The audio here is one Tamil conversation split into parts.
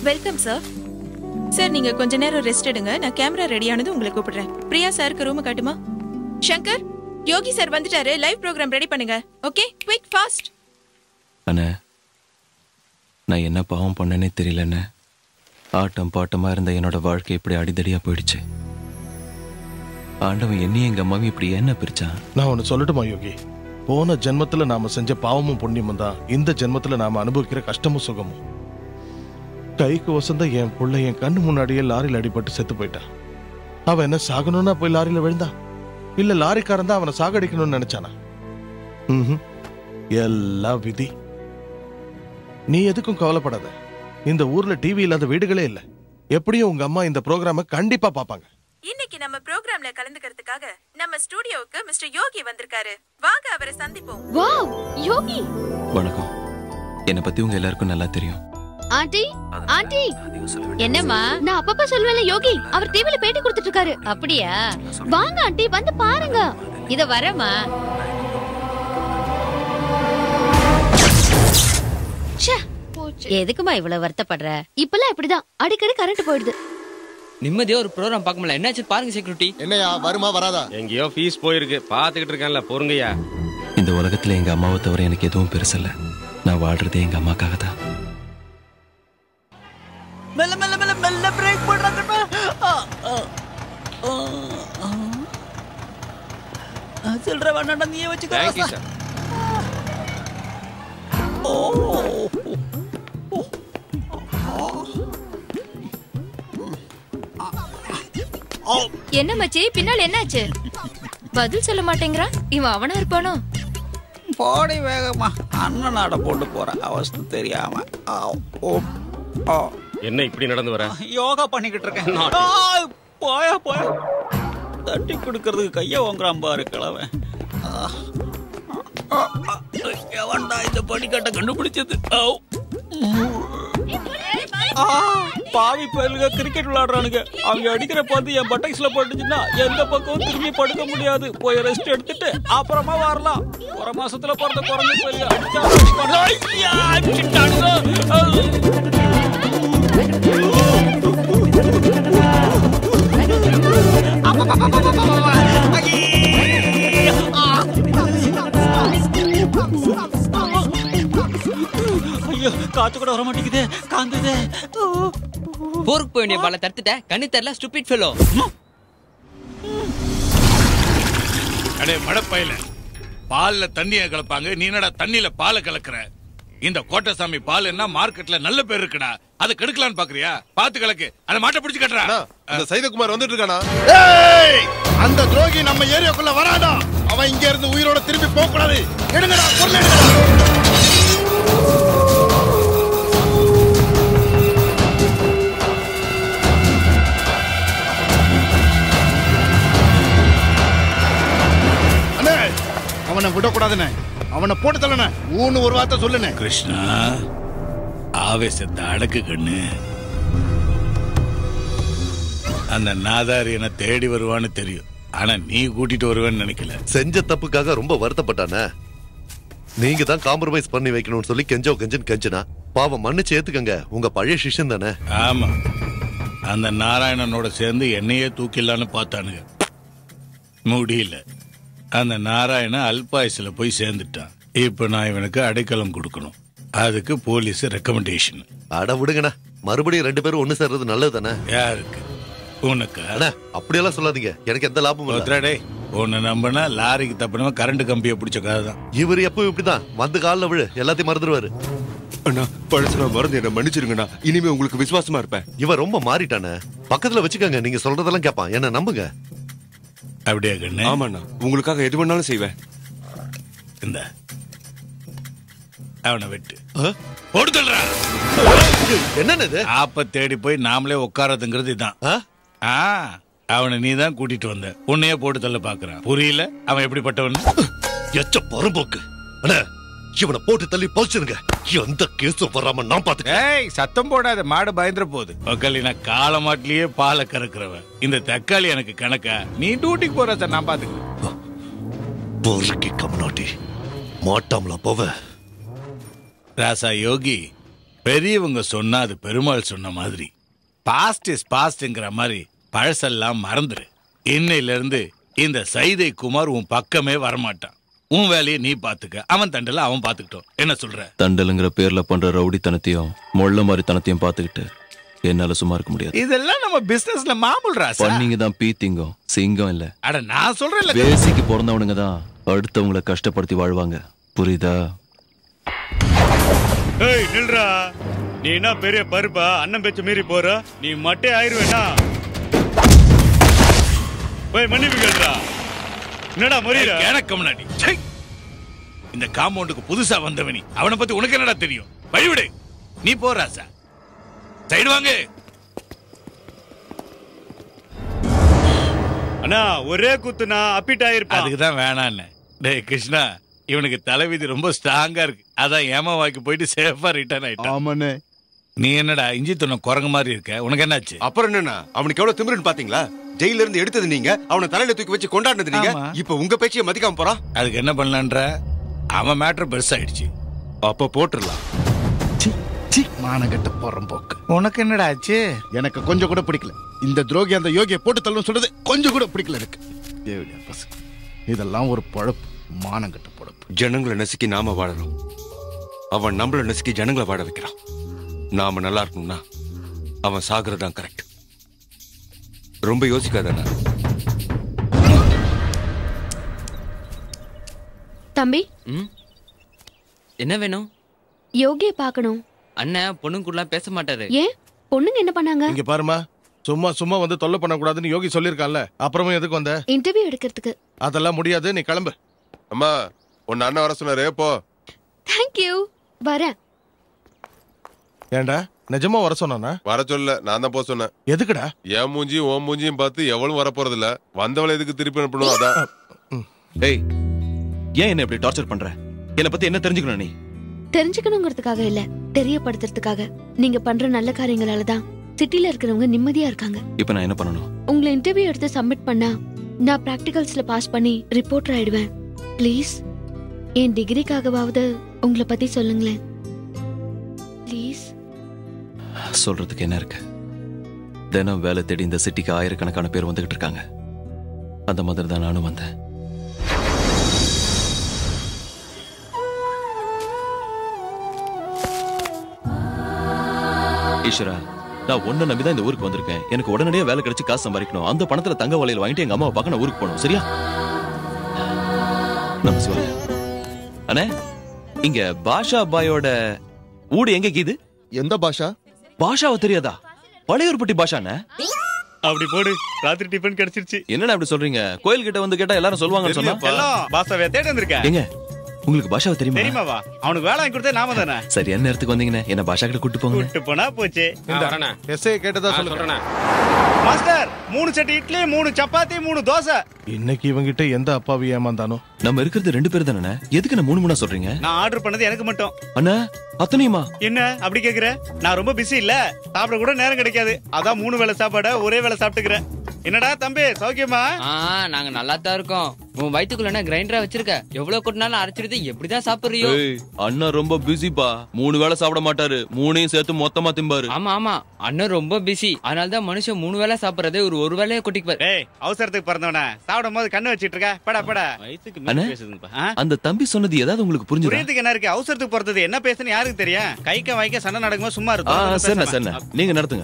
வெல்கம் சார் சார் நீங்க கொஞ்ச நேரம் ரெஸ்ட் எடுங்க நான் கேமரா ரெடியானது உங்களை கூப்பிடுறேன் பிரியா சாருக்கு ரூம் காட்டுமா சங்கர் யோகி சார் வந்துட்டாரு லைவ் ப்ரோக்ராம் ரெடி பண்ணுங்க ஓகே குயிக் ஃபாஸ்ட் அண்ணே நான் என்ன பாவம் பண்ணேனே தெரியலண்ணே ஆட்டம் பாட்டமா இருந்த என்னோட வாழ்க்கை இப்படி அடிதடியா போயிடுச்சு ஆண்டவன் என்னையும் எங்க அம்மாவையும் இப்படி என்ன பிரிச்சான் நான் ஒன்னு சொல்லட்டுமா யோகி போன ஜென்மத்துல நாம செஞ்ச பாவமும் புண்ணியமும் தான் இந்த ஜென்மத்துல நாம அனுபவிக்கிற கஷ்டமும் சுகமும் கைக்கு வசந்த என் புள்ள என் கண்ணு முன்னாடியே லாரியில் அடிபட்டு செத்து போயிட்டான் அவன் என்ன சாகணும்னா போய் லாரியில விழுந்தான் இல்ல லாரிக்காரன் தான் அவனை சாகடிக்கணும்னு நினைச்சானா ம்ஹும். எல்லாம் விதி நீ எதுக்கும் கவலைப்படாத இந்த ஊர்ல டிவி இல்லாத வீடுகளே இல்ல எப்படியும் உங்க அம்மா இந்த ப்ரோக்ராம கண்டிப்பா பாப்பாங்க இன்னைக்கு நம்ம ப்ரோக்ராம்ல கலந்துக்கிறதுக்காக நம்ம ஸ்டுடியோவுக்கு மிஸ்டர் யோகி வந்திருக்காரு வாங்க அவரை சந்திப்போம் வாவ் யோகி வணக்கம் என்னை பத்தி உங்க எல்லாருக்கும் நல்லா தெரியும் ஆண்டி ஆண்டி என்னம்மா நான் அப்பப்ப சொல்லுவேன்ல யோகி அவர் டிவில பேட்டி கொடுத்துட்டு இருக்காரு அப்படியா வாங்க ஆண்டி வந்து பாருங்க இத வரமா எதுக்குமா இவ்வளவு வருத்தப்படுற இப்பெல்லாம் இப்படிதான் அடிக்கடி கரண்ட் போயிடுது நிம்மதியா ஒரு ப்ரோக்ராம் பார்க்க முடியல என்னாச்சு பாருங்க செக்யூரிட்டி என்னையா வருமா வராதா எங்கேயோ ஃபீஸ் போயிருக்கு பாத்துக்கிட்டு இருக்கேன்ல பொறுங்கய்யா இந்த உலகத்துல எங்க அம்மாவை தவிர எனக்கு எதுவும் பெருசில்ல நான் வாழ்றதே எங்க அம்மாக்காக தான் மெல்ல மெல்ல மெல்ல மெல்ல பிரேக் போடுறாங்கடா சில்லற வேணாடா நீயே வச்சுக்கோ தேங்க்யூ சார் என்ன மச்சி பின்னால் என்னாச்சு பதில் சொல்ல மாட்டேங்கிறான் இவன் அவனா இருப்பானோ போடி வேகமா அண்ணன் நாட போட்டு போற அவஸ்தை தெரியாம ஆ, ஓ, ஆ. என்ன இப்படி நடந்து வர யோகா பண்ணிக்கிட்டு இருக்கேன் Naughty. ஆ, போயா போயா தட்டி கொடுக்கறதுக்கு கைய வாங்குறான் பாரு கிழவன் ஆ. ஆ, ஆ, எவன்டா இந்த படிக்கட்டை கண்டுபிடிச்சது ஆவ். ஆ, பாவி பயலுக கிரிக்கெட் விளையாடுறானுங்க அவங்க அடிக்கிற பந்து என் பட்டக்ஸ்ல பட்டுச்சுன்னா எந்த பக்கமும் திரும்பி படுக்க முடியாது போய் ரெஸ்ட் எடுத்துட்டு அப்புறமா வரலாம் ஒரு மாசத்துல பிறந்த குறைஞ்ச பயலுக அடிச்சா அடிப்பானுங்க. ஐயா, அடிச்சிட்டானுங்க. ஐயோ காத்து கூட வர மாட்டேங்குது காந்தது போருக்கு போய் வேண்டிய பால தடுத்துட்ட கண்ணு தெரியல ஸ்டூபிட் ஃபெலோ அடே மடப்பையில பால்ல தண்ணிய கலப்பாங்க நீ என்னடா தண்ணியில பாலை கலக்குற இந்த கோட்டசாமி பால் என்ன மார்க்கெட்ல நல்ல பேர் இருக்குடா அதை கெடுக்கலான்னு பாக்குறியா பாத்து கலக்கு அந்த மாட்டை பிடிச்சு கட்டுறா அந்த சைதகுமார் வந்துட்டு இருக்கானா ஏய்! அந்த துரோகி நம்ம ஏரியாக்குள்ள வராடா அவன் இங்க இருந்து உயிரோட திரும்பி போக கூடாது எடுங்கடா பொருள் எடுங்கடா அண்ணே அவனை விடக்கூடாதுண்ணே அவனை போட்டு தள்ளனே ஊன்னு ஒரு வார்த்தை சொல்லுண்ணே கிருஷ்ணா ஆவேசத்தை அடக்கு கண்ணு அந்த நாதாரி என்ன தேடி வருவான்னு தெரியும் ஆனா நீ கூட்டிட்டு வருவேன்னு நினைக்கல செஞ்ச தப்புக்காக ரொம்ப வருத்தப்பட்டானே நீங்க தான் காம்ப்ரமைஸ் பண்ணி வைக்கணும்னு சொல்லி கெஞ்சோ கெஞ்சன் கெஞ்சனா பாவம் மன்னிச்சு ஏத்துக்கங்க உங்க பழைய சிஷ்யன் தானே ஆமா அந்த நாராயணனோட சேர்ந்து என்னையே தூக்கிடலான்னு பார்த்தானுங்க முடியல அந்த நாராயணன் அல்பாயுசுல போய் சேர்ந்துட்டான் இப்ப நான் இவனுக்கு அடைக்கலம் கொடுக்கணும் அதுக்கு போலீஸ் ரெக்கமெண்டேஷன் அட விடுங்கண்ணா மறுபடியும் ரெண்டு பேரும் ஒண்ணு சேர்றது நல்லது தானே யாருக்கு உனக்கு அண்ணா அப்படியெல்லாம் சொல்லாதீங்க எனக்கு எந்த லாபமும் இல்ல ஒருத்தரடே உன்னை நம்பினா லாரிக்கு தப்பினவன் கரண்ட் கம்பியை பிடிச்ச கதை தான் இவர் எப்பவும் இப்படிதான் வந்து காலில் விழு எல்லாத்தையும் மறந்துடுவாரு அண்ணா பழசுனா மறந்து என்ன மன்னிச்சிருங்கண்ணா இனிமே உங்களுக்கு விசுவாசமா இருப்பேன் இவன் ரொம்ப மாறிட்டானே பக்கத்துல வச்சுக்கோங்க நீங்க சொல்றதெல்லாம் கேட்பான் என்ன நம்புங்க அப்படியா கண்ணு ஆமாண்ணா உங்களுக்காக எது வேணாலும் செய்வேன் இந்த அவனை வெட்டு போடுதல்றா என்னன்னு இது ஆப்ப தேடி போய் நாமளே உட்காரதுங்கிறது இதான் ஆ? ஆ அவனை நீ தான் கூட்டிட்டு வந்த உன்னையே போட்டு தள்ள பாக்குறான் புரியல அவன் எப்படிப்பட்டவன் எச்ச பரம்போக்கு அண்ணா இவனை போட்டு தள்ளி போச்சிருங்க எந்த கேஸும் வராம நான் பாத்துக்க ஏய் சத்தம் போடாத மாடு பயந்துற போகுது மக்கள் நான் கால மாட்டிலேயே பாலை கறக்குறவன் இந்த தக்காளி எனக்கு கணக்கா நீ டியூட்டிக்கு போற சார் நான் பாத்துக்கிறேன் பொறுக்கி கம்நாட்டி மாட்டாமலா போவ ராசா யோகி பெரியவங்க சொன்னா அது பெருமாள் சொன்ன மாதிரி பாஸ்ட் இஸ் பாஸ்ட்ங்கிற மாதிரி பழசெல்லாம் மறந்துரு இன்னையில இருந்து இந்த சைதை குமார் உன் பக்கமே வரமாட்டான் உன் வேலையை நீ பாத்துக்க அவன் தண்டல அவன் பாத்துக்கிட்டோம் என்ன சொல்ற தண்டலுங்கிற பேர்ல பண்ற ரவுடித்தனத்தையும் மொள்ள மாதிரி தனத்தையும் பார்த்துக்கிட்டு என்னால சும்மா இருக்க முடியாது இதெல்லாம் நம்ம பிசினஸ்ல மாமூல் ராசா பண்ணீங்க தான் பீத்திங்கம் சிங்கம் இல்ல அட நான் சொல்றேன்ல பேசிக்கு பிறந்தவனுங்க தான் அடுத்தவங்களை கஷ்டப்படுத்தி வாழ்வாங்க புரியுதா ஏய் நில்றா நீ என்ன பெரிய பருப்பா அண்ணன் பேச்ச மீறி போற நீ மட்டே ஆயிருவேனா போய் மன்னிப்பு கேள்றா என்னடா மறியற எனக்கு முன்னாடி ச்சை! இந்த காம்பவுண்டுக்கு புதுசா வந்தவனி அவனை பத்தி உனக்கு என்னடா தெரியும் வழிவிடு நீ போ ராசா சைடு வாங்க அண்ணா ஒரே குத்துனா அப்பிட் ஆயிருப்பா அதுக்கு தான் வேணான்னு டேய் கிருஷ்ணா இவனுக்கு தலைவிதி ரொம்ப ஸ்ட்ராங்கா இருக்கு அதான் ஏமாவாய்க்கு போயிட்டு சேஃபா ரிட்டர்ன் ஆயிட்டான் ஆமாண்ணே நீ என்னடா இஞ்சி துணை குரங்கு மாதிரி இருக்க உனக்கு என்னாச்சு அப்புறம் என்னண்ணா அவனுக்கு எவ்வளவு திமிருன்னு பாத்தீங்களா ஜெயில இருந்து எடுத்தது நீங்க அவனை தலையில தூக்கி வச்சு கொண்டாடினது நீங்க ஆமா. இப்ப உங்க பேச்சைய மதிக்காம போறான் அதுக்கு என்ன பண்ணலான்ற அவன் மேட்டர் பெருசாயிடுச்சு அப்ப போட்டுடலாம் மானகட்ட போறோம் போக்கு உனக்கு என்னடா ஆச்சு எனக்கு கொஞ்சம் கூட பிடிக்கல இந்த துரோகி அந்த யோகியை போட்டு தள்ளும் சொல்றது கொஞ்சம் கூட பிடிக்கல எனக்கு தேவடியா பசங்க இதெல்லாம் ஒரு பழப்பு மானங்கட்ட பொழப்பு ஜனங்களை நசுக்கி நாம வாழறோம் அவன் நம்மள நசுக்கி ஜனங்களை வாழ வைக்கிறான் நாம நல்லா இருக்கணும்னா அவன் சாகுறதுதான் கரெக்ட் ரொம்ப யோசிக்காதண்ணா தம்பி என்ன வேணும் யோகிய பார்க்கணும் அண்ணன் பொண்ணுக்குள்ளலாம் பேச மாட்டாரு ஏன் பொண்ணுங்க என்ன பண்ணாங்க இங்க பாருமா சும்மா சும்மா வந்து தொல்லை பண்ணக்கூடாதுன்னு யோகி சொல்லியிருக்கான்ல அப்புறமா எதுக்கு வந்த இன்டர்வியூ எடுக்கிறதுக்கு அதெல்லாம் முடியாது நீ கிளம்பு அம்மா உன் அண்ணன் வர சொன்னாரு போ தேங்க்யூ வரேன் ஏன்டா நிஜமா வர சொன்னானா வர சொல்ல நான் தான் போக சொன்னேன் எதுக்குடா என் மூஞ்சியும் ஓ மூஞ்சியும் பார்த்து எவளும் வர போறது இல்ல வந்தவளை எதுக்கு திருப்பி அனுப்பணும் அதான் ஏய் ஏன் என்ன இப்படி டார்ச்சர் பண்ற என்னை பத்தி என்ன தெரிஞ்சுக்கணும் நீ தெரிஞ்சுக்கணுங்கிறதுக்காக இல்ல தெரியப்படுத்துறதுக்காக நீங்க பண்ற நல்ல காரியங்களால தான் சிட்டில இருக்கிறவங்க நிம்மதியா இருக்காங்க இப்ப நான் என்ன பண்ணணும் உங்களை இன்டர்வியூ எடுத்து சப்மிட் பண்ணா நான் பிராக்டிகல்ஸ்ல பாஸ் பண்ணி ரிப்போர்ட்டர் ஆயிடுவேன் ப்ளீஸ் என் டிகிரிக்காகவாவது உங்களை பத்தி சொல்லுங்களேன் ப்ளீஸ் சொல்றதுக்கு என்ன இருக்கு தினம் வேலை தேடி இந்த சிட்டிக்கு ஆயிரக்கணக்கான பேர் வந்துகிட்டு இருக்காங்க அந்த மாதிரி தான் நானும் வந்தேன் ஈஸ்வரா நான் ஒன்ன நம்பி தான் இந்த ஊருக்கு வந்திருக்கேன் எனக்கு உடனடியா வேலை கிடைச்சு காசு சம்பாதிக்கணும் அந்த பணத்துல தங்க வளையல் வாங்கிட்டு எங்க அம்மாவை பார்க்க நான் ஊருக்கு போகணும் சரியா நம்ம சிவா அண்ணே இங்க பாஷா பாயோட ஊடு எங்க கீது எந்த பாஷா பாஷாவை தெரியாதா பழையூர்பட்டி பாஷாண்ணே அப்படி போடு ராத்திரி டிஃபன் கிடைச்சிருச்சு என்னண்ணா அப்படி சொல்றீங்க கோயில் கிட்ட வந்து கேட்டா எல்லாரும் சொல்லுவாங்கன்னு சொன்னா எல்லாம் பாசாவே தேடி வந்திருக்கேன் எங்க உங்களுக்கு பாஷாவை தெரியுமா தெரியுமாவா அவனுக்கு வேலை வாங்கி கொடுத்தே நாம தானே சரி என்ன நேரத்துக்கு வந்தீங்கண்ணே என்ன பாஷா கிட்ட கூட்டு போங்க கூட்டு போனா போச்சு எஸ்ஐ கேட்டதா சொல்லுங்க மாஸ்டர் மூணு சட்டி இட்லி மூணு சப்பாத்தி மூணு தோசை இன்னைக்கு இவங்கிட்ட எந்த அப்பாவி ஏமாந்தானோ நம்ம இருக்கிறது ரெண்டு பேர் தானே எதுக்கு நான் மூணு மூணா சொல்றீங்க நான் ஆர்டர் பண்ணது எனக்கு மட்டும் அண்ணா அத்தனையுமா என்ன அப்படி கேக்குற நான் ரொம்ப பிஸி இல்ல சாப்பிட கூட நேரம் கிடைக்காது அதான் மூணு வேளை சாப்பாட ஒரே வேளை சாப்பிட்டுக்கிறேன் என்னடா தம்பி சௌக்கியமா ஆ நாங்க நல்லா தான் இருக்கோம் உன் வயித்துக்குள்ள என்ன கிரைண்டரா வச்சிருக்க எவ்வளவு கொட்டினாலும் அரைச்சிடுது எப்படிதான் சாப்பிடுறியோ ஏய், அண்ணா ரொம்ப பிஸிப்பா மூணு வேளை சாப்பிட மாட்டாரு மூணையும் சேர்த்து மொத்தமா திம்பாரு ஆமா ஆமா அண்ணன் ரொம்ப பிஸி அதனால தான் மனுஷன் மூணு வேளை சாப்பிடுறதே ஒரு ஒரு வேளையை கொட்டிக்குவார் ஏய் அவசரத்துக்கு பிறந்தவன சாப்பிடும் போது கண்ணு வச்சிட்டு இருக்க படா படா வயித்துக்கு அண்ணே மீறி பேசுதுப்பா ஆ? அந்த தம்பி சொன்னது ஏதாவது உங்களுக்கு புரிஞ்சுதா புரியறதுக்கு என்ன இருக்கு அவசரத்துக்கு பிறந்தது என்ன பேசுன்னு யாருக்கு தெரியும் கைக்க வாய்க்க சண்டை நடக்கும்போது சும்மா ஆ இருக்கும் சரிண்ணா சரிண்ணா நீங்க நடத்துங்க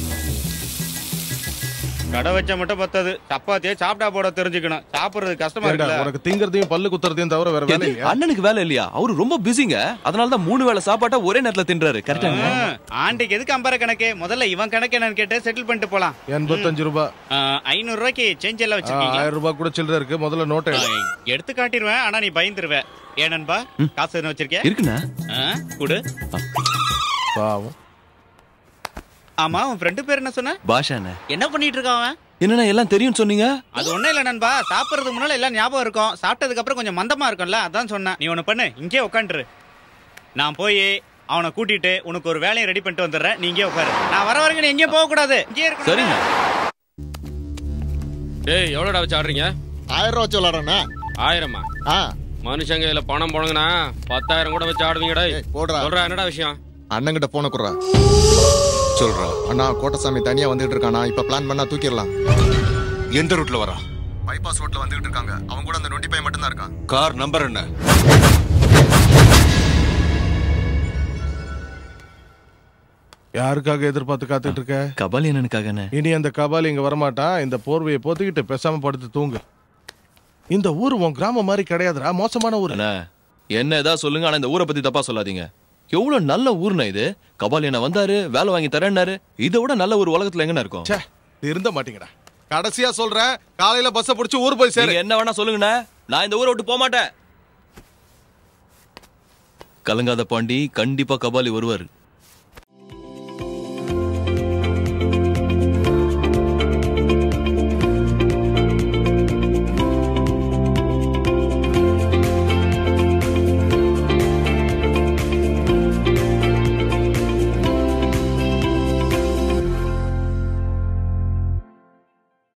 கடை வச்சா மட்டும் பத்தாது சப்பாத்தியே சாப்பிட்டா போட தெரிஞ்சுக்கணும் சாப்பிடுறது கஷ்டமா ஏண்டா, இருக்குல்ல உனக்கு திங்கறதையும் பல்லு குத்துறதையும் தவிர வேற வேலை எது? இல்லையா அண்ணனுக்கு வேலை இல்லையா அவரு ரொம்ப பிஸிங்க அதனால தான் மூணு வேளை சாப்பாட்டா ஒரே நேரத்துல தின்றாரு கரெக்டாங்க ஆ, ஆண்டிக்கு எதுக்கு அம்பர கணக்கு முதல்ல இவன் கணக்கு என்னன்னு கேட்டு செட்டில் பண்ணிட்டு போலாம் எண்பத்தஞ்சு ரூபாய் ஐநூறு ரூபாய்க்கு சேஞ்ச் எல்லாம் வச்சிருக்கீங்களா ஆயிரம் ரூபாய் கூட சில்லற இருக்கு முதல்ல நோட்டை எடு. எடுத்து காட்டிடுவேன் ஆனா நீ பயந்துருவ ஏனன்பா காசு எதுவும் வச்சிருக்கியா இருக்குண்ணா ஆ, குடு பாவம் ஆமா உன் ஃப்ரெண்டு பேர் என்ன சொன்ன பாஷாண்ணே என்ன பண்ணிட்டு இருக்கான் அவன் என்னண்ணா எல்லாம் தெரியும்னு சொன்னீங்க அது ஒண்ணும் இல்ல நண்பா சாப்பிடுறதுக்கு முன்னால எல்லாம் ஞாபகம் இருக்கும் சாப்பிட்டதுக்கு அப்புறம் கொஞ்சம் மந்தமா இருக்கும்ல அதான் சொன்னேன் நீ ஒண்ணு பண்ணு இங்கே உட்காந்துரு நான் போய் அவனை கூட்டிட்டு உனக்கு ஒரு வேலையை ரெடி பண்ணிட்டு வந்துடுறேன் நீ இங்கே உட்காரு நான் வர வரைக்கும் நீ எங்கேயும் போக கூடாது இங்கே இருக்கணும் சரிங்க டேய் எவ்வளோடா வச்சு ஆடுறீங்க ஆயிரம் ரூபா வச்சு விளாடுறேண்ணா ஆயிரமா ஆ மனுஷங்க இதுல பணம் போனங்கன்னா பத்தாயிரம் கூட வச்சு ஆடுவீங்க டேய் போடுறா சொல்றா என்னடா விஷயம் அண்ணங்கிட்ட போன குடுறா சொல்றா அண்ணா கோட்டசாமி தனியா வந்துட்டு இருக்கானா இப்ப பிளான் பண்ணா தூக்கிடலாம் எந்த ரூட்ல வரா பைபாஸ் ரோட்ல வந்துட்டு இருக்காங்க அவன் கூட அந்த நொண்டி பையன் மட்டும் தான் இருக்கான் கார் நம்பர் என்ன யாருக்காக எதிர்பார்த்து காத்துட்டு இருக்க கபாலி என்னனுக்காக இனி அந்த கபாலி இங்க வரமாட்டான் இந்த போர்வையை போத்திக்கிட்டு பேசாம படுத்து தூங்கு இந்த ஊர் உன் கிராமம் மாதிரி கிடையாதுடா மோசமான ஊர் அண்ணா என்ன ஏதாவது சொல்லுங்க ஆனா இந்த ஊரை பத்தி தப்பா சொல்லாதீங்க எவ்வளவு நல்ல ஊர்னா இது கபாலி என்ன வந்தாரு வேலை வாங்கி தரேன்னாரு இதை விட நல்ல ஒரு உலகத்துல எங்கண்ணா இருக்கும் இருந்த மாட்டீங்கடா கடைசியா சொல்றேன் காலையில பஸ்ஸ புடிச்சு ஊர் போய் சேரு நீங்க என்ன வேணா சொல்லுங்கண்ணா நான் இந்த ஊரை விட்டு போக மாட்டேன் கலங்காத பாண்டி கண்டிப்பா கபாலி வருவாரு